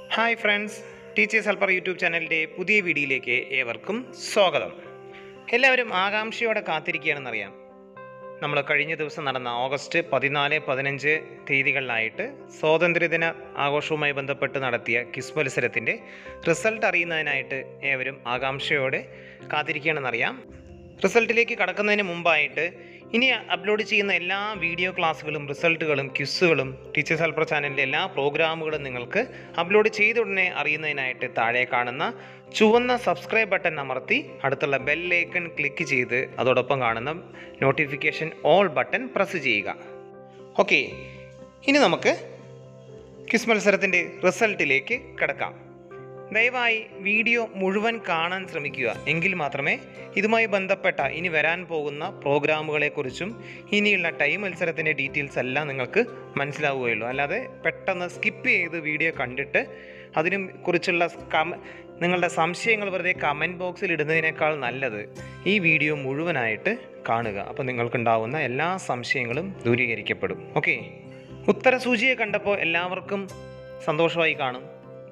hi friends Teachers Helper YouTube ചാനലിൻ്റെ പുതിയ വീഡിയോയിലേക്ക് ഏവർക്കും സ്വാഗതം എല്ലാവരും ആകാംക്ഷയോടെ കാത്തിരിക്കുകയാണെന്നറിയാം നമ്മൾ കഴിഞ്ഞ ദിവസം നടന്ന ഓഗസ്റ്റ് പതിനാല് പതിനഞ്ച് തീയതികളിലായിട്ട് സ്വാതന്ത്ര്യദിന ആഘോഷവുമായി ബന്ധപ്പെട്ട് നടത്തിയ ക്വിസ് മത്സരത്തിൻ്റെ റിസൾട്ട് അറിയുന്നതിനായിട്ട് ഏവരും ആകാംക്ഷയോടെ കാത്തിരിക്കുകയാണെന്നറിയാം റിസൾട്ടിലേക്ക് കടക്കുന്നതിന് മുമ്പായിട്ട് ഇനി അപ്ലോഡ് ചെയ്യുന്ന എല്ലാ വീഡിയോ ക്ലാസ്സുകളും റിസൾട്ടുകളും ക്വിസുകളും ടീച്ചേഴ്സ് ഹെൽപ്പർ ചാനലിൻ്റെ എല്ലാ പ്രോഗ്രാമുകളും നിങ്ങൾക്ക് അപ്ലോഡ് ചെയ്ത ഉടനെ അറിയുന്നതിനായിട്ട് താഴെ കാണുന്ന ചുവന്ന സബ്സ്ക്രൈബ് ബട്ടൺ അമർത്തി അടുത്തുള്ള ബെല്ലൈക്കൺ ക്ലിക്ക് ചെയ്ത് അതോടൊപ്പം കാണുന്ന നോട്ടിഫിക്കേഷൻ ഓൾ ബട്ടൺ പ്രസ് ചെയ്യുക ഓക്കെ ഇനി നമുക്ക് ക്വിസ് മത്സരത്തിൻ്റെ റിസൾട്ടിലേക്ക് കിടക്കാം ദയവായി വീഡിയോ മുഴുവൻ കാണാൻ ശ്രമിക്കുക എങ്കിൽ മാത്രമേ ഇതുമായി ബന്ധപ്പെട്ട ഇനി വരാൻ പോകുന്ന പ്രോഗ്രാമുകളെക്കുറിച്ചും ഇനിയുള്ള ടൈം മത്സരത്തിൻ്റെ ഡീറ്റെയിൽസ് എല്ലാം നിങ്ങൾക്ക് മനസ്സിലാവുകയുള്ളൂ അല്ലാതെ പെട്ടെന്ന് സ്കിപ്പ് ചെയ്ത് വീഡിയോ കണ്ടിട്ട് അതിനെ കുറിച്ചുള്ള കമ നിങ്ങളുടെ സംശയങ്ങൾ വെറുതെ കമൻറ്റ് ബോക്സിൽ ഇടുന്നതിനേക്കാൾ നല്ലത് ഈ വീഡിയോ മുഴുവനായിട്ട് കാണുക അപ്പോൾ നിങ്ങൾക്കുണ്ടാവുന്ന എല്ലാ സംശയങ്ങളും ദൂരീകരിക്കപ്പെടും ഓക്കെ ഉത്തരസൂചിയെ കണ്ടപ്പോൾ എല്ലാവർക്കും സന്തോഷമായി കാണും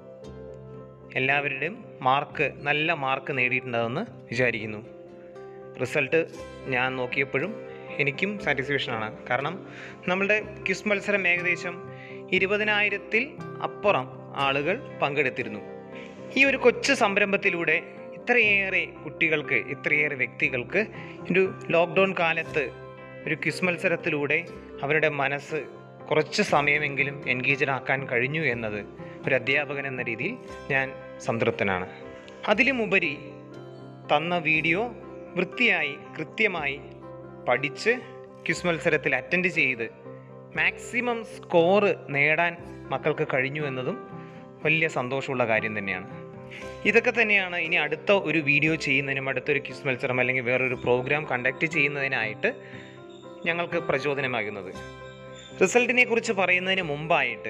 എല്ലാവരുടെയും മാർക്ക് നല്ല മാർക്ക് നേടിയിട്ടുണ്ടാകുമെന്ന് വിചാരിക്കുന്നു റിസൾട്ട് ഞാൻ നോക്കിയപ്പോഴും എനിക്കും സാറ്റിസ്ഫാക്ഷനാണ് കാരണം നമ്മളുടെ ക്വിസ് മത്സരം ഏകദേശം ഇരുപതിനായിരത്തിൽ അപ്പുറം ആളുകൾ പങ്കെടുത്തിരുന്നു ഈ ഒരു കൊച്ചു സംരംഭത്തിലൂടെ ഇത്രയേറെ കുട്ടികൾക്ക് ഇത്രയേറെ വ്യക്തികൾക്ക് ഒരു ലോക്ക്ഡൗൺ കാലത്ത് ഒരു ക്വിസ് മത്സരത്തിലൂടെ അവരുടെ മനസ്സ് കുറച്ച് സമയമെങ്കിലും എൻഗേജഡ് ആക്കാൻ കഴിഞ്ഞു എന്നത് ഒരു അധ്യാപകൻ എന്ന രീതിയിൽ ഞാൻ സംതൃപ്തനാണ് അതിലുമുപരി തന്ന വീഡിയോ വൃത്തിയായി കൃത്യമായി പഠിച്ച് ക്വിസ് മത്സരത്തിൽ അറ്റൻഡ് ചെയ്ത് മാക്സിമം സ്കോറ് നേടാൻ മക്കൾക്ക് കഴിഞ്ഞു എന്നതും വലിയ സന്തോഷമുള്ള കാര്യം തന്നെയാണ് ഇതൊക്കെ തന്നെയാണ് ഇനി അടുത്ത ഒരു വീഡിയോ ചെയ്യുന്നതിനും അടുത്തൊരു ക്വിസ് മത്സരം അല്ലെങ്കിൽ വേറൊരു പ്രോഗ്രാം കണ്ടക്ട് ചെയ്യുന്നതിനായിട്ട് ഞങ്ങൾക്ക് പ്രചോദനമാകുന്നത് റിസൾട്ടിനെ കുറിച്ച് പറയുന്നതിന് മുമ്പായിട്ട്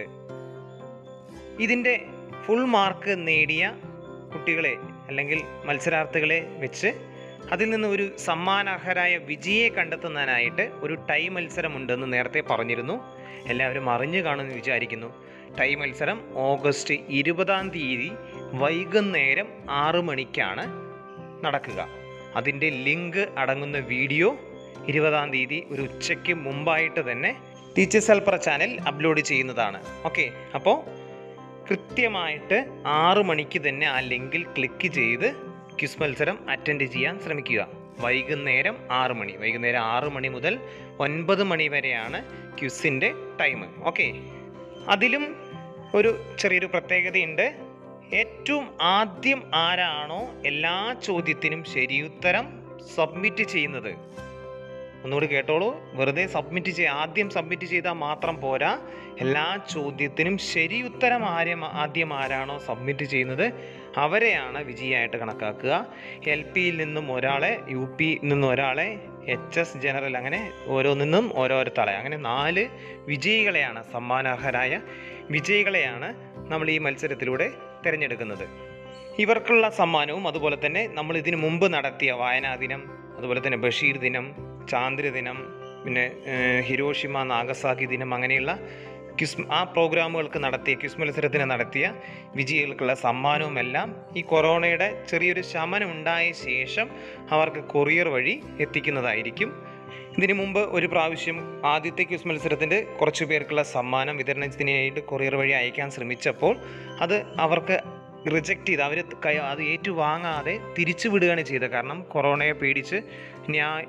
ഇതിൻ്റെ ഫുൾ മാർക്ക് നേടിയ കുട്ടികളെ അല്ലെങ്കിൽ മത്സരാർത്ഥികളെ വെച്ച് അതിൽ നിന്ന് ഒരു സമ്മാനാർഹരായ വിജയെ കണ്ടെത്തുന്നതിനായിട്ട് ഒരു ടൈ മത്സരമുണ്ടെന്ന് നേരത്തെ പറഞ്ഞിരുന്നു എല്ലാവരും അറിഞ്ഞു കാണുമെന്ന് വിചാരിക്കുന്നു ടൈ മത്സരം ഓഗസ്റ്റ് ഇരുപതാം തീയതി വൈകുന്നേരം ആറ് മണിക്കാണ് നടക്കുക അതിൻ്റെ ലിങ്ക് അടങ്ങുന്ന വീഡിയോ ഇരുപതാം തീയതി ഒരു ഉച്ചയ്ക്ക് മുമ്പായിട്ട് തന്നെ ടീച്ചേഴ്സ് ഹെൽപ്പർ ചാനൽ അപ്ലോഡ് ചെയ്യുന്നതാണ് ഓക്കെ അപ്പോൾ കൃത്യമായിട്ട് ആറ് മണിക്ക് തന്നെ ആ ലിങ്കിൽ ക്ലിക്ക് ചെയ്ത് ക്വിസ് മത്സരം അറ്റൻഡ് ചെയ്യാൻ ശ്രമിക്കുക വൈകുന്നേരം ആറ് മണി വൈകുന്നേരം ആറ് മണി മുതൽ ഒൻപത് മണി വരെയാണ് ക്വിസിൻ്റെ ടൈം ഓക്കെ അതിലും ഒരു ചെറിയൊരു പ്രത്യേകതയുണ്ട് ഏറ്റവും ആദ്യം ആരാണോ എല്ലാ ചോദ്യത്തിനും ശരിയുത്തരം സബ്മിറ്റ് ചെയ്യുന്നത് ഒന്നുകൂടി കേട്ടോളൂ വെറുതെ സബ്മിറ്റ് ചെയ്യുക ആദ്യം സബ്മിറ്റ് ചെയ്താൽ മാത്രം പോരാ എല്ലാ ചോദ്യത്തിനും ശരി ഉത്തരം ആര്യം ആദ്യം ആരാണോ സബ്മിറ്റ് ചെയ്യുന്നത് അവരെയാണ് വിജയമായിട്ട് കണക്കാക്കുക എൽ പിയിൽ നിന്നും ഒരാളെ യു പിയിൽ നിന്നും ഒരാളെ എച്ച് എസ് ജനറൽ അങ്ങനെ ഓരോന്നിന്നും ഓരോരുത്തളെ അങ്ങനെ നാല് വിജയികളെയാണ് സമ്മാനാർഹരായ വിജയികളെയാണ് നമ്മൾ ഈ മത്സരത്തിലൂടെ തിരഞ്ഞെടുക്കുന്നത് ഇവർക്കുള്ള സമ്മാനവും അതുപോലെ തന്നെ നമ്മൾ ഇതിനു മുമ്പ് നടത്തിയ വായനാ ദിനം അതുപോലെ തന്നെ ബഷീർ ദിനം ചാന്ദ്ര ദിനം പിന്നെ ഏഹ്, ഹിരോഷിമ നാഗസാക്കി ദിനം അങ്ങനെയുള്ള ക്വിസ് ആ പ്രോഗ്രാമുകൾക്ക് നടത്തിയ ക്വിസ് മത്സരത്തിന് നടത്തിയ വിജയികൾക്കുള്ള സമ്മാനവുമെല്ലാം ഈ കൊറോണയുടെ ചെറിയൊരു ശമനം ഉണ്ടായ ശേഷം അവർക്ക് കൊറിയർ വഴി എത്തിക്കുന്നതായിരിക്കും ഇതിനു മുമ്പ് ഒരു പ്രാവശ്യം ആദ്യത്തെ ക്വിസ് മത്സരത്തിൻ്റെ കുറച്ച് പേർക്കുള്ള സമ്മാനം വിതരണത്തിനായിട്ട് കൊറിയർ വഴി അയക്കാൻ ശ്രമിച്ചപ്പോൾ അത് അവർക്ക് റിജക്റ്റ് ചെയ്ത് അവർ അത് ഏറ്റുവാങ്ങാതെ തിരിച്ചു വിടുകയാണ് ചെയ്തത് കാരണം കൊറോണയെ പേടിച്ച് ഇനി ആ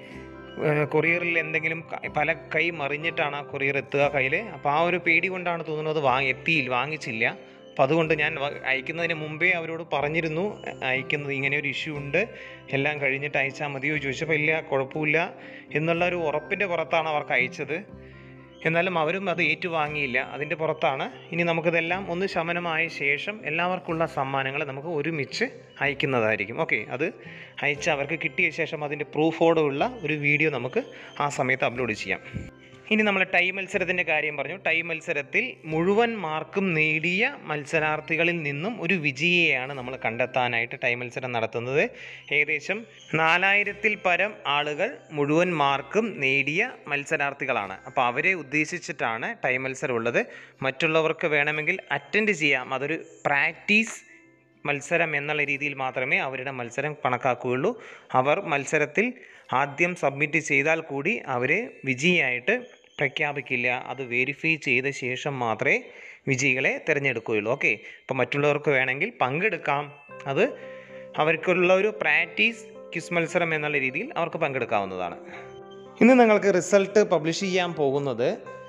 ഏഹ്, കൊറിയറിൽ എന്തെങ്കിലും ക- പല കൈ മറിഞ്ഞിട്ടാണ് ആ കൊറിയർ എത്തുക കയ്യിൽ അപ്പോൾ ആ ഒരു പേടി കൊണ്ടാണ് തോന്നുന്നത് വാങ്ങി എത്തിയില്ല വാങ്ങിച്ചില്ല അപ്പോൾ അതുകൊണ്ട് ഞാൻ വ- അയക്കുന്നതിന് മുമ്പേ അവരോട് പറഞ്ഞിരുന്നു അ- അയക്കുന്നത് ഇങ്ങനെ ഒരു ഇഷ്യൂ ഉണ്ട് എല്ലാം കഴിഞ്ഞിട്ട് അയച്ചാൽ മതിയോ ചോദിച്ചപ്പോൾ ഇല്ല കുഴപ്പമില്ല എന്നുള്ള ഒരു ഉറപ്പിൻ്റെ പുറത്താണ് അവർക്ക് അയച്ചത് എന്നാലും അവരും അത് ഏറ്റുവാങ്ങിയില്ല അതിൻ്റെ പുറത്താണ് ഇനി നമുക്കിതെല്ലാം ഒന്ന് ശമനമായ ശേഷം എല്ലാവർക്കുള്ള സമ്മാനങ്ങൾ നമുക്ക് ഒരുമിച്ച് അയക്കുന്നതായിരിക്കും ഓക്കെ അത് അയച്ച് അവർക്ക് കിട്ടിയ ശേഷം അതിൻ്റെ പ്രൂഫോടുള്ള ഒരു വീഡിയോ നമുക്ക് ആ സമയത്ത് അപ്ലോഡ് ചെയ്യാം ഇനി നമ്മൾ ടൈ മത്സരത്തിൻ്റെ കാര്യം പറഞ്ഞു ടൈ മത്സരത്തിൽ മുഴുവൻ മാർക്കും നേടിയ മത്സരാർത്ഥികളിൽ നിന്നും ഒരു വിജയിയെയാണ് നമ്മൾ കണ്ടെത്താനായിട്ട് ടൈ മത്സരം നടത്തുന്നത് ഏകദേശം നാലായിരത്തിൽ പരം ആളുകൾ മുഴുവൻ മാർക്കും നേടിയ മത്സരാർത്ഥികളാണ് അപ്പോൾ അവരെ ഉദ്ദേശിച്ചിട്ടാണ് ടൈ മത്സരം ഉള്ളത് മറ്റുള്ളവർക്ക് വേണമെങ്കിൽ അറ്റൻഡ് ചെയ്യാം അതൊരു പ്രാക്ടീസ് മത്സരം എന്നുള്ള രീതിയിൽ മാത്രമേ അവരുടെ മത്സരം കണക്കാക്കുകയുള്ളൂ അവർ മത്സരത്തിൽ ആദ്യം സബ്മിറ്റ് ചെയ്താൽ കൂടി അവരെ വിജയിയായിട്ട് പ്രഖ്യാപിക്കില്ല അത് വെരിഫൈ ചെയ്ത ശേഷം മാത്രമേ വിജയികളെ തിരഞ്ഞെടുക്കുകയുള്ളൂ ഓക്കെ അപ്പോൾ മറ്റുള്ളവർക്ക് വേണമെങ്കിൽ പങ്കെടുക്കാം അത് അവർക്കുള്ള ഒരു പ്രാക്ടീസ് ക്വിസ് മത്സരം എന്നുള്ള രീതിയിൽ അവർക്ക് പങ്കെടുക്കാവുന്നതാണ് ഇന്ന് നിങ്ങൾക്ക് റിസൾട്ട് പബ്ലിഷ് ചെയ്യാൻ പോകുന്നത്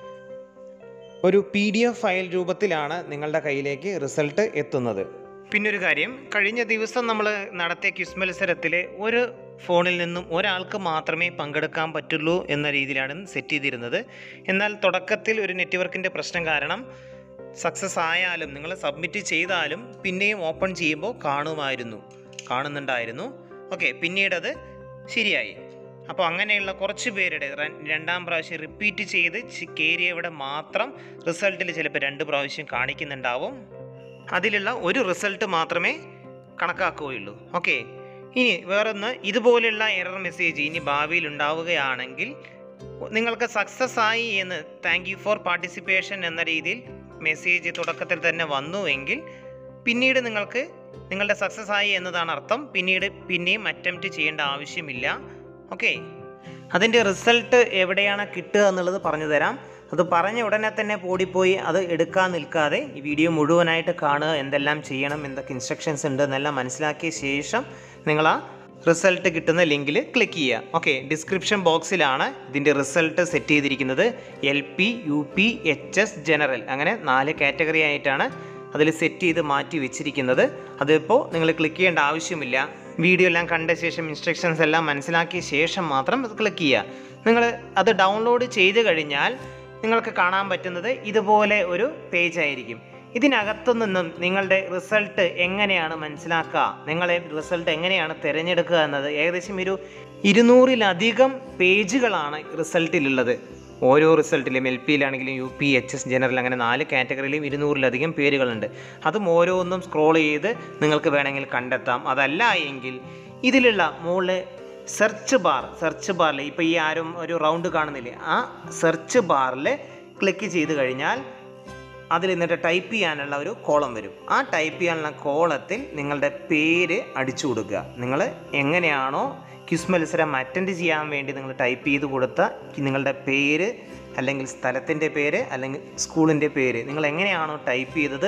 ഒരു പി ഡി എഫ് ഫയൽ രൂപത്തിലാണ് നിങ്ങളുടെ കയ്യിലേക്ക് റിസൾട്ട് എത്തുന്നത് പിന്നൊരു കാര്യം കഴിഞ്ഞ ദിവസം നമ്മൾ നടത്തിയ ക്വിസ് മത്സരത്തിൽ ഒരു ഫോണിൽ നിന്നും ഒരാൾക്ക് മാത്രമേ പങ്കെടുക്കാൻ പറ്റുള്ളൂ എന്ന രീതിയിലാണ് സെറ്റ് ചെയ്തിരുന്നത് എന്നാൽ തുടക്കത്തിൽ ഒരു നെറ്റ്വർക്കിൻ്റെ പ്രശ്നം കാരണം സക്സസ് ആയാലും നിങ്ങൾ സബ്മിറ്റ് ചെയ്താലും പിന്നെയും ഓപ്പൺ ചെയ്യുമ്പോൾ കാണുമായിരുന്നു കാണുന്നുണ്ടായിരുന്നു ഓക്കെ പിന്നീടത് ശരിയായി അപ്പോൾ അങ്ങനെയുള്ള കുറച്ച് പേരുടെ ര- രണ്ടാം പ്രാവശ്യം റിപ്പീറ്റ് ചെയ്ത് ചി- കയറിയവിടെ മാത്രം റിസൾട്ടിൽ ചിലപ്പോൾ രണ്ട് പ്രാവശ്യം കാണിക്കുന്നുണ്ടാവും അതിലുള്ള ഒരു റിസൾട്ട് മാത്രമേ കണക്കാക്കുകയുള്ളൂ ഓക്കെ ഇനി വേറൊന്ന് ഇതുപോലെയുള്ള എറർ മെസ്സേജ് ഇനി ഭാവിയിൽ ഉണ്ടാവുകയാണെങ്കിൽ നിങ്ങൾക്ക് സക്സസ് ആയി എന്ന് താങ്ക് യു ഫോർ പാർട്ടിസിപ്പേഷൻ എന്ന രീതിയിൽ മെസ്സേജ് തുടക്കത്തിൽ തന്നെ വന്നുവെങ്കിൽ പിന്നീട് നിങ്ങൾക്ക് നിങ്ങളുടെ സക്സസ് ആയി എന്നതാണ് അർത്ഥം പിന്നീട് പിന്നെയും അറ്റംപ്റ്റ് ചെയ്യേണ്ട ആവശ്യമില്ല ഓക്കെ അതിൻ്റെ റിസൾട്ട് എവിടെയാണ് കിട്ടുക എന്നുള്ളത് പറഞ്ഞു തരാം അത് പറഞ്ഞ ഉടനെ തന്നെ ഓടിപ്പോയി അത് എടുക്കാൻ നിൽക്കാതെ ഈ വീഡിയോ മുഴുവനായിട്ട് കാണുക എന്തെല്ലാം ചെയ്യണം എന്തൊക്കെ ഇൻസ്ട്രക്ഷൻസ് ഉണ്ട് എന്നെല്ലാം മനസ്സിലാക്കിയ ശേഷം നിങ്ങൾ ആ റിസൾട്ട് കിട്ടുന്ന ലിങ്കിൽ ക്ലിക്ക് ചെയ്യുക ഓക്കെ ഡിസ്ക്രിപ്ഷൻ ബോക്സിലാണ് ഇതിൻ്റെ റിസൾട്ട് സെറ്റ് ചെയ്തിരിക്കുന്നത് L P U P H S general അങ്ങനെ നാല് കാറ്റഗറി ആയിട്ടാണ് അതിൽ സെറ്റ് ചെയ്ത് മാറ്റി വെച്ചിരിക്കുന്നത് അതിപ്പോൾ നിങ്ങൾ ക്ലിക്ക് ചെയ്യേണ്ട ആവശ്യമില്ല വീഡിയോ എല്ലാം കണ്ട ശേഷം ഇൻസ്ട്രക്ഷൻസ് എല്ലാം മനസ്സിലാക്കിയ ശേഷം മാത്രം അത് ക്ലിക്ക് ചെയ്യുക നിങ്ങൾ അത് ഡൗൺലോഡ് ചെയ്ത് കഴിഞ്ഞാൽ നിങ്ങൾക്ക് കാണാൻ പറ്റുന്നത് ഇതുപോലെ ഒരു പേജ് ആയിരിക്കും ഇതിനകത്തു നിന്നും നിങ്ങളുടെ റിസൾട്ട് എങ്ങനെയാണ് മനസ്സിലാക്കുക നിങ്ങളെ റിസൾട്ട് എങ്ങനെയാണ് തിരഞ്ഞെടുക്കുക എന്നത് ഏകദേശം ഒരു ഇരുന്നൂറിലധികം പേജുകളാണ് റിസൾട്ടിലുള്ളത് ഓരോ റിസൾട്ടിലും എൽ പിയിലാണെങ്കിലും U P H S general അങ്ങനെ നാല് കാറ്റഗറിയിലും ഇരുന്നൂറിലധികം പേരുകളുണ്ട് അതും ഓരോന്നും സ്ക്രോൾ ചെയ്ത് നിങ്ങൾക്ക് വേണമെങ്കിൽ കണ്ടെത്താം അതല്ല എങ്കിൽ ഇതിലുള്ള മുകളിൽ സെർച്ച് ബാർ സെർച്ച് ബാറിൽ ഇപ്പോൾ ഈ ആരും ഒരു റൗണ്ട് കാണുന്നില്ലേ ആ സെർച്ച് ബാറിൽ ക്ലിക്ക് ചെയ്ത് കഴിഞ്ഞാൽ അതിൽ നിന്നിട്ട് ടൈപ്പ് ചെയ്യാനുള്ള ഒരു കോളം വരും ആ ടൈപ്പ് ചെയ്യാനുള്ള കോളത്തിൽ നിങ്ങളുടെ പേര് അടിച്ചു കൊടുക്കുക നിങ്ങൾ എങ്ങനെയാണോ ക്വിസ് മത്സരം അറ്റൻഡ് ചെയ്യാൻ വേണ്ടി നിങ്ങൾ ടൈപ്പ് ചെയ്ത് കൊടുത്ത നിങ്ങളുടെ പേര് അല്ലെങ്കിൽ സ്ഥലത്തിൻ്റെ പേര് അല്ലെങ്കിൽ സ്കൂളിൻ്റെ പേര് നിങ്ങൾ എങ്ങനെയാണോ ടൈപ്പ് ചെയ്തത്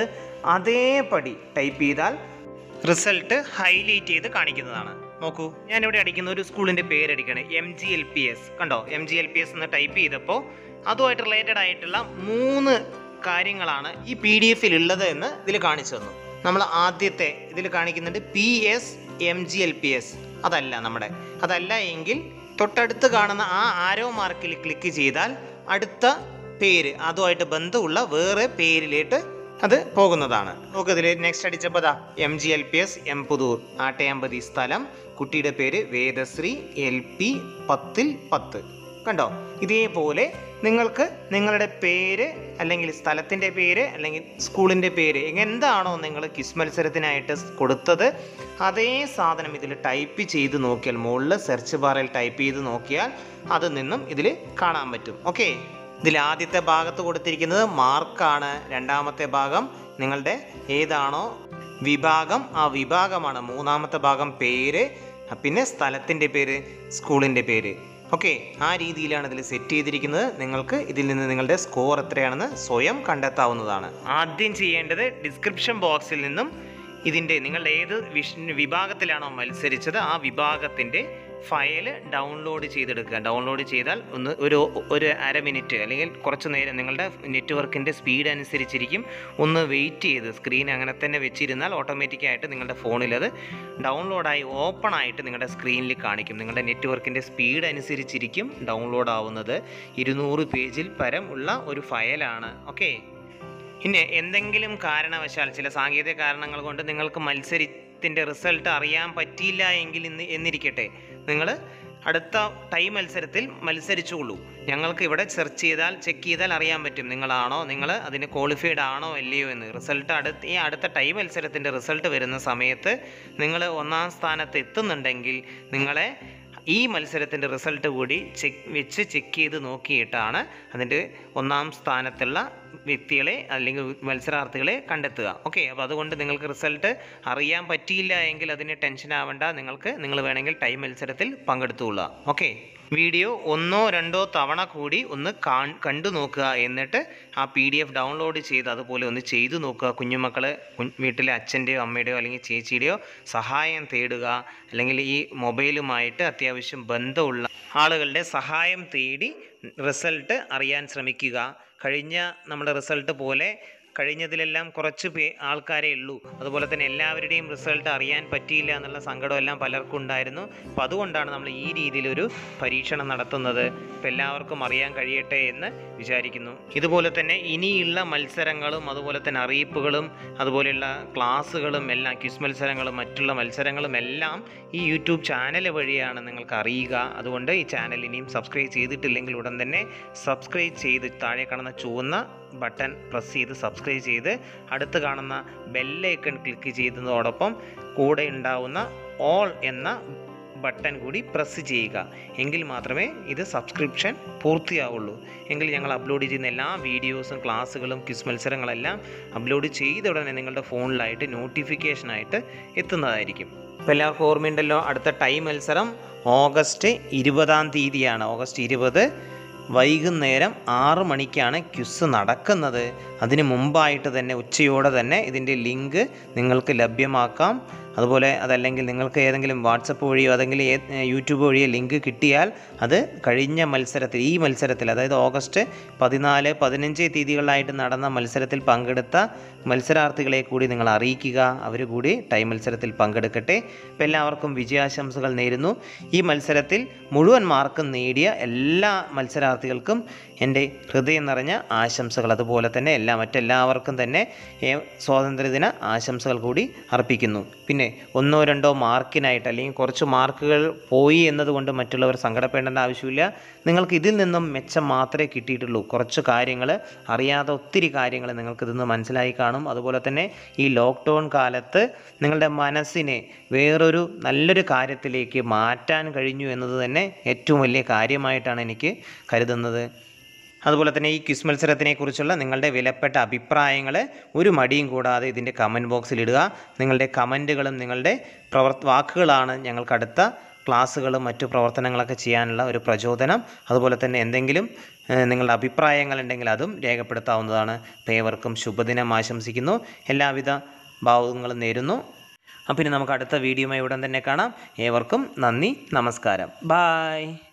അതേപടി ടൈപ്പ് ചെയ്താൽ റിസൾട്ട് ഹൈലൈറ്റ് ചെയ്ത് കാണിക്കുന്നതാണ് നോക്കൂ ഞാനിവിടെ അടിക്കുന്ന ഒരു സ്കൂളിൻ്റെ പേര് അടിക്കുകയാണ് M G L P S കണ്ടോ M G L P S എന്ന് ടൈപ്പ് ചെയ്തപ്പോൾ അതുമായിട്ട് റിലേറ്റഡ് ആയിട്ടുള്ള മൂന്ന് കാര്യങ്ങളാണ് ഈ പി ഡി എഫിൽ ഉള്ളത് എന്ന് ഇതിൽ കാണിച്ചു തന്നു നമ്മൾ ആദ്യത്തെ ഇതിൽ കാണിക്കുന്നുണ്ട് P S M G L P S അതല്ല നമ്മുടെ അതല്ല എങ്കിൽ തൊട്ടടുത്ത് കാണുന്ന ആ ആരോ മാർക്കിൽ ക്ലിക്ക് ചെയ്താൽ അടുത്ത പേര് അതുമായിട്ട് ബന്ധമുള്ള വേറെ പേരിലേക്ക് അത് പോകുന്നതാണ് നമുക്ക് ഇതിൽ നെക്സ്റ്റ് അടിച്ചപ്പോൾ ദാ M G L P S M Puthur Attayampathi സ്ഥലം കുട്ടിയുടെ പേര് വേദശ്രീ എൽ പി പത്തിൽ പത്ത് കണ്ടോ ഇതേപോലെ നിങ്ങൾക്ക് നിങ്ങളുടെ പേര് അല്ലെങ്കിൽ സ്ഥലത്തിൻ്റെ പേര് അല്ലെങ്കിൽ സ്കൂളിൻ്റെ പേര് എന്താണോ നിങ്ങൾ ക്വിസ് മത്സരത്തിനായിട്ട് കൊടുത്തത് അതേ സാധനം ഇതിൽ ടൈപ്പ് ചെയ്ത് നോക്കിയാൽ മുകളിൽ സെർച്ച് ബാറിൽ ടൈപ്പ് ചെയ്ത് നോക്കിയാൽ അത് നിന്നും ഇതിൽ കാണാൻ പറ്റും ഓക്കെ ഇതിൽ ആദ്യത്തെ ഭാഗത്ത് കൊടുത്തിരിക്കുന്നത് മാർക്കാണ് രണ്ടാമത്തെ ഭാഗം നിങ്ങളുടെ ഏതാണോ വിഭാഗം ആ വിഭാഗമാണ് മൂന്നാമത്തെ ഭാഗം പേര് പിന്നെ സ്ഥലത്തിൻ്റെ പേര് സ്കൂളിൻ്റെ പേര് ഓക്കെ ആ രീതിയിലാണ് ഇതിൽ സെറ്റ് ചെയ്തിരിക്കുന്നത് നിങ്ങൾക്ക് ഇതിൽ നിന്ന് നിങ്ങളുടെ സ്കോർ എത്രയാണെന്ന് സ്വയം കണ്ടെത്താവുന്നതാണ് ആദ്യം ചെയ്യേണ്ടത് ഡിസ്ക്രിപ്ഷൻ ബോക്സിൽ നിന്നും ഇതിൻ്റെ നിങ്ങൾ ഏത് വിഷ വിഭാഗത്തിലാണോ മത്സരിച്ചത് ആ വിഭാഗത്തിൻ്റെ ഫയൽ ഡൗൺലോഡ് ചെയ്തെടുക്കുക ഡൗൺലോഡ് ചെയ്താൽ ഒന്ന് ഒരു ഒരു അര മിനിറ്റ് അല്ലെങ്കിൽ കുറച്ച് നേരം നിങ്ങളുടെ നെറ്റ്വർക്കിൻ്റെ സ്പീഡ് അനുസരിച്ചിരിക്കും ഒന്ന് വെയിറ്റ് ചെയ്ത് സ്ക്രീൻ അങ്ങനെ തന്നെ വെച്ചിരുന്നാൽ ഓട്ടോമാറ്റിക്കായിട്ട് നിങ്ങളുടെ ഫോണിൽ അത് ഡൗൺലോഡായി ഓപ്പൺ ആയിട്ട് നിങ്ങളുടെ സ്ക്രീനിൽ കാണിക്കും നിങ്ങളുടെ നെറ്റ്വർക്കിൻ്റെ സ്പീഡ് അനുസരിച്ചിരിക്കും ഡൗൺലോഡ് ആവുന്നത് ഇരുന്നൂറ് പേജിൽ പരം ഉള്ള ഒരു ഫയലാണ് ഓക്കെ പിന്നെ എന്തെങ്കിലും കാരണവശാൽ ചില സാങ്കേതിക കാരണങ്ങൾ കൊണ്ട് നിങ്ങൾക്ക് മത്സരത്തിൻ്റെ റിസൾട്ട് അറിയാൻ പറ്റിയില്ല എങ്കിൽ ഇന്ന് എന്നിരിക്കട്ടെ നിങ്ങൾ അടുത്ത ടൈം മത്സരത്തിൽ മത്സരിച്ചുകൊള്ളൂ ഞങ്ങൾക്ക് ഇവിടെ സെർച്ച് ചെയ്താൽ ചെക്ക് ചെയ്താൽ അറിയാൻ പറ്റും നിങ്ങളാണോ നിങ്ങൾ അതിന് ക്വാളിഫൈഡ് ആണോ അല്ലയോ എന്ന് റിസൾട്ട് അടുത്ത ഈ അടുത്ത ടൈം മത്സരത്തിൻ്റെ റിസൾട്ട് വരുന്ന സമയത്ത് നിങ്ങൾ ഒന്നാം സ്ഥാനത്ത് എത്തുന്നുണ്ടെങ്കിൽ നിങ്ങളെ ഈ മത്സരത്തിൻ്റെ റിസൾട്ട് കൂടി ചെക്ക് വെച്ച് ചെക്ക് ചെയ്ത് നോക്കിയിട്ടാണ് അതിൻ്റെ ഒന്നാം സ്ഥാനത്തുള്ള വ്യക്തികളെ അല്ലെങ്കിൽ മത്സരാർത്ഥികളെ കണ്ടെത്തുക ഓക്കെ അപ്പോൾ അതുകൊണ്ട് നിങ്ങൾക്ക് റിസൾട്ട് അറിയാൻ പറ്റിയില്ല എങ്കിൽ അതിന് ടെൻഷൻ ആവേണ്ട നിങ്ങൾക്ക് നിങ്ങൾ വേണമെങ്കിൽ ടൈം മത്സരത്തിൽ പങ്കെടുത്തുകൊള്ളുക ഓക്കെ വീഡിയോ ഒന്നോ രണ്ടോ തവണ കൂടി ഒന്ന് കാൺ കണ്ടു നോക്കുക എന്നിട്ട് ആ പി ഡി എഫ് ഡൗൺലോഡ് ചെയ്ത് അതുപോലെ ഒന്ന് ചെയ്തു നോക്കുക കുഞ്ഞുമക്കൾ വീട്ടിലെ അച്ഛൻ്റെയോ അമ്മയുടെയോ അല്ലെങ്കിൽ ചേച്ചിയുടെയോ സഹായം തേടുക അല്ലെങ്കിൽ ഈ മൊബൈലുമായിട്ട് അത്യാവശ്യം ബന്ധമുള്ള ആളുകളുടെ സഹായം തേടി റിസൾട്ട് അറിയാൻ ശ്രമിക്കുക കഴിഞ്ഞ നമ്മുടെ റിസൾട്ട് പോലെ കഴിഞ്ഞതിലെല്ലാം കുറച്ച് പേ ആൾക്കാരേ ഉള്ളൂ അതുപോലെ തന്നെ എല്ലാവരുടെയും റിസൾട്ട് അറിയാൻ പറ്റിയില്ല എന്നുള്ള സങ്കടമെല്ലാം പലർക്കും ഉണ്ടായിരുന്നു അപ്പോൾ അതുകൊണ്ടാണ് നമ്മൾ ഈ രീതിയിലൊരു പരീക്ഷണം നടത്തുന്നത് അപ്പോൾ എല്ലാവർക്കും അറിയാൻ കഴിയട്ടെ എന്ന് വിചാരിക്കുന്നു ഇതുപോലെ തന്നെ ഇനിയുള്ള മത്സരങ്ങളും അതുപോലെ തന്നെ അറിയിപ്പുകളും അതുപോലെയുള്ള ക്ലാസ്സുകളും എല്ലാം ക്വിസ് മത്സരങ്ങളും മറ്റുള്ള മത്സരങ്ങളും എല്ലാം ഈ യൂട്യൂബ് ചാനൽ വഴിയാണ് നിങ്ങൾക്ക് അറിയുക അതുകൊണ്ട് ഈ ചാനൽ ഇനിയും സബ്സ്ക്രൈബ് ചെയ്തിട്ടില്ലെങ്കിൽ ഉടൻ തന്നെ സബ്സ്ക്രൈബ് ചെയ്ത് താഴെ കാണുന്ന ചുവന്ന ബട്ടൺ പ്രസ് ചെയ്ത് സബ്സ്ക്രൈബ് ചെയ്ത് അടുത്ത് കാണുന്ന ബെല്ലൈക്കൺ ക്ലിക്ക് ചെയ്യുന്നതോടൊപ്പം കൂടെ ഉണ്ടാവുന്ന ഓൾ എന്ന ബട്ടൺ കൂടി പ്രസ് ചെയ്യുക എങ്കിൽ മാത്രമേ ഇത് സബ്സ്ക്രിപ്ഷൻ പൂർത്തിയാവുള്ളൂ എങ്കിൽ ഞങ്ങൾ അപ്ലോഡ് ചെയ്യുന്ന എല്ലാ വീഡിയോസും ക്ലാസ്സുകളും ക്വിസ് മത്സരങ്ങളെല്ലാം അപ്ലോഡ് ചെയ്ത ഉടനെ നിങ്ങളുടെ ഫോണിലായിട്ട് നോട്ടിഫിക്കേഷനായിട്ട് എത്തുന്നതായിരിക്കും അപ്പോൾ എല്ലാവർക്കും ഓർമ്മയുണ്ടല്ലോ അടുത്ത ടൈം മത്സരം ഓഗസ്റ്റ് ഇരുപതാം തീയതിയാണ് ഓഗസ്റ്റ് ഇരുപത് വൈകുന്നേരം ആറ് മണിക്കാണ് ക്യുസ് നടക്കുന്നത് അതിന് മുമ്പായിട്ട് തന്നെ ഉച്ചയോടെ തന്നെ ഇതിൻ്റെ ലിങ്ക് നിങ്ങൾക്ക് ലഭ്യമാക്കാം അതുപോലെ അതല്ലെങ്കിൽ നിങ്ങൾക്ക് ഏതെങ്കിലും വാട്സപ്പ് വഴിയോ അതെങ്കിൽ ഏ- യൂട്യൂബ് വഴിയോ ലിങ്ക് കിട്ടിയാൽ അത് കഴിഞ്ഞ മത്സരത്തിൽ ഈ മത്സരത്തിൽ അതായത് ഓഗസ്റ്റ് പതിനാല് പതിനഞ്ച് തീയതികളിലായിട്ട് നടന്ന മത്സരത്തിൽ പങ്കെടുത്ത മത്സരാർത്ഥികളെ കൂടി നിങ്ങൾ അറിയിക്കുക അവർ കൂടി ടൈം മത്സരത്തിൽ പങ്കെടുക്കട്ടെ അപ്പോൾ എല്ലാവർക്കും വിജയാശംസകൾ നേരുന്നു ഈ മത്സരത്തിൽ മുഴുവൻ മാർക്കും നേടിയ എല്ലാ മത്സരാർത്ഥികൾക്കും എൻ്റെ ഹൃദയം നിറഞ്ഞ ആശംസകൾ അതുപോലെ തന്നെ എല്ലാ മറ്റെല്ലാവർക്കും തന്നെ ഏ- സ്വാതന്ത്ര്യദിന ആശംസകൾ കൂടി അർപ്പിക്കുന്നു പിന്നെ ഒന്നോ രണ്ടോ മാർക്കിനായിട്ട് അല്ലെങ്കിൽ കുറച്ച് മാർക്കുകൾ പോയി എന്നതുകൊണ്ട് മറ്റുള്ളവർ സങ്കടപ്പെടേണ്ട ആവശ്യമില്ല നിങ്ങൾക്ക് ഇതിൽ നിന്നും മെച്ചം മാത്രമേ കിട്ടിയിട്ടുള്ളൂ കുറച്ച് കാര്യങ്ങൾ അറിയാതെ ഒത്തിരി കാര്യങ്ങൾ നിങ്ങൾക്ക് ഇതിൽ നിന്ന് മനസ്സിലായി കാണും അതുപോലെ തന്നെ ഈ ലോക്ക്ഡൗൺ കാലത്ത് നിങ്ങളുടെ മനസ്സിനെ വേറൊരു നല്ലൊരു കാര്യത്തിലേക്ക് മാറ്റാൻ കഴിഞ്ഞു എന്നത് തന്നെ ഏറ്റവും വലിയ കാര്യമായിട്ടാണ് എനിക്ക് കരുതുന്നത് അതുപോലെ തന്നെ ഈ ക്വിസ് മത്സരത്തിനെ കുറിച്ചുള്ള നിങ്ങളുടെ വിലപ്പെട്ട അഭിപ്രായങ്ങൾ ഒരു മടിയും കൂടാതെ ഇതിൻ്റെ കമൻറ്റ് ബോക്സിൽ ഇടുക നിങ്ങളുടെ കമൻറ്റുകളും നിങ്ങളുടെ പ്രവർ വാക്കുകളാണ് ഞങ്ങൾക്ക് അടുത്ത ക്ലാസ്സുകളും മറ്റു പ്രവർത്തനങ്ങളൊക്കെ ചെയ്യാനുള്ള ഒരു പ്രചോദനം അതുപോലെ തന്നെ എന്തെങ്കിലും ഏഹ്, നിങ്ങളുടെ അഭിപ്രായങ്ങൾ ഉണ്ടെങ്കിൽ അതും രേഖപ്പെടുത്താവുന്നതാണ് അപ്പോൾ ഏവർക്കും ശുഭദിനം ആശംസിക്കുന്നു എല്ലാവിധ ഭാവങ്ങളും നേരുന്നു അപ്പം ഇനി നമുക്ക് അടുത്ത വീഡിയോയുമായി ഉടൻ തന്നെ കാണാം ഏവർക്കും നന്ദി നമസ്കാരം ബായ്